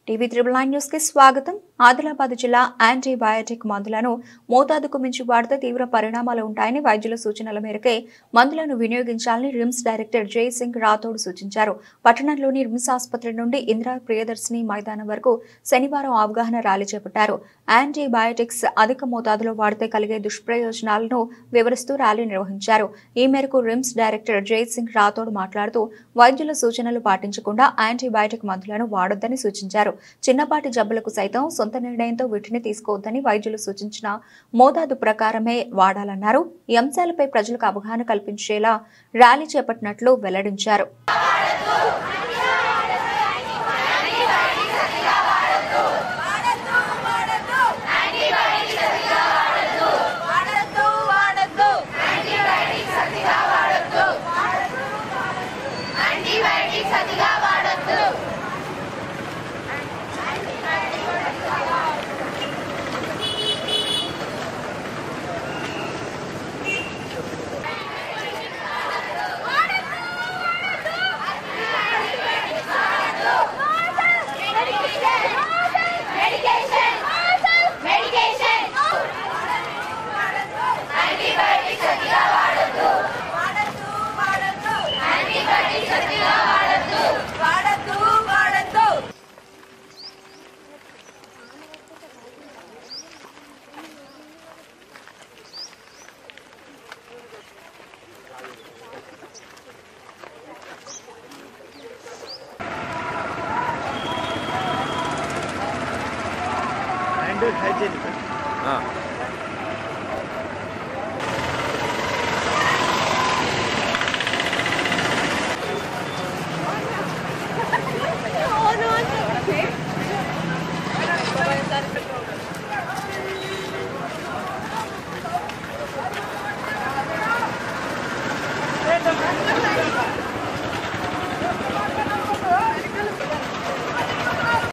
TV triple nine news కి స్వాగతం ఆదిలాబాద్ జిల్లా యాంటీబయాటిక్ మందులను మోతాదుకు మించి వాడితే తీవ్ర పరిణామాలు ఉంటాయని వైద్యుల సూచనల మేరకే మందులను వినియోగించాలని రిమ్స్ డైరెక్టర్ జై సింగ్ రాథోడ్ సూచించారు పట్టణంలోని రిమ్స్ ఆసుపత్రి నుండి ఇందిరా ప్రియదర్శిని మైదానం వరకు శనివారం అవగాహన ర్యాలీ చేపట్టారు యాంటీబయాటిక్స్ అధిక మోతాదులో వాడితే కలిగే దుష్ప్రయోజనాలను వివరిస్తూ ర్యాలీ నిర్వహించారు ఈ మేరకు రిమ్స్ డైరెక్టర్ జై సింగ్ రాథోడ్ మాట్లాడుతూ వైద్యుల సూచనలు పాటించకుండా యాంటీబయాటిక్ మందులను వాడొద్దని సూచించారు చిన్నపాటి జబ్బులకు సైతం సొంత నిర్ణయంతో వీటిని తీసుకోవద్దని వైద్యులు సూచించిన మోతాదు ప్రకారమే వాడాలన్నారు ఈ అంశాలపై ప్రజలకు అవగాహన కల్పించేలా ర్యాలీ చేపట్టినట్లు వెల్లడించారు హ్యాండ్ హైజీనిక్ ఆ,